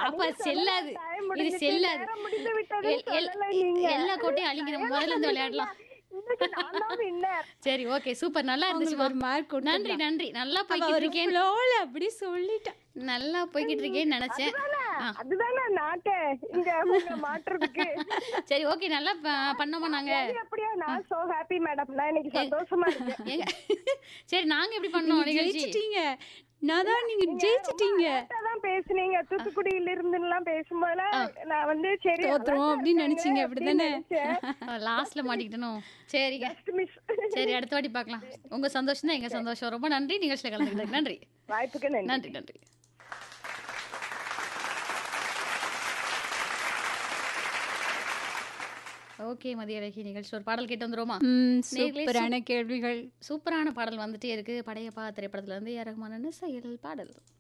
அப்ப நீங்க செல்லாது சொல்லலாம், time இது முடிஞ்சுச்சு, செல்லாது நேரம் முடிந்து விட்டது எல்- எல்- சொல்லலை நீங்க. எல்லா கோட்டையும் அழிங்க நம்ம முதல்ல இருந்து விளையாடலாம் இன்னைக்கு நான் தான் winner. சரி ஓகே சூப்பர் நல்லா இருந்துச்சு உங்களுக்கு ஒரு mark கொடுத்துடலாம். நன்றி நன்றி நல்லா அவ போய்கிட்டு ஒரு இருக்கேன் ஃப்ளோல அப்படி சொல்லிட்டா நல்லா போய்கிட்டு இருக்கேன்னு நினைச்சேன் அதுதானே, அதுதானே நாட்டை இங்க உங்களை மாற்றுறதுக்கு சரி ஓகே நல்லா ப- பண்ணோமா நாங்க சரி, அப்படியா நான் சோ ஹாப்பி மேடம் நான் இன்னைக்கு சந்தோஷமா இருக்கேன் ஏங்க சரி நாங்க எப்படி பண்ணோம் நீங்க நிகழ்ச்சி ஜெயிச்சிட்டீங்க நான் தான் நீங்க ஜெயிச்சிட்டீங்க கரெக்டா தான் பேசுனீங்க தூத்துக்குடியில இருந்து எல்லாம் பேசும்போதெல்லாம் நான் வந்து சரி தோத்துருவோம் அப்படின்னு நினைச்சீங்க அப்படிதானே லாஸ்ட்ல மாட்டிக்கிட்டணும் சரிங்க மிஸ் சரி அடுத்த வாட்டி பார்க்கலாம் உங்க சந்தோஷம் தான் எங்க சந்தோஷம் ரொம்ப நன்றி நிகழ்ச்சியில கலந்துக்கிட்டதுக்கு நன்றி வாய்ப்புக்கு நன்றி நன்றி நன்றி ஓகே மதிய அழகி நிகழ்ச்சி ஒரு பாடல் கேட்டு வந்துருவோமா ம், நேர்களே, சூப்பரான கேள்விகள் சூப்பரான பாடல் வந்துட்டே இருக்கு படையப்பா திரைப்படத்துல இருந்து ஏ ரகுமான் செயல் பாடல்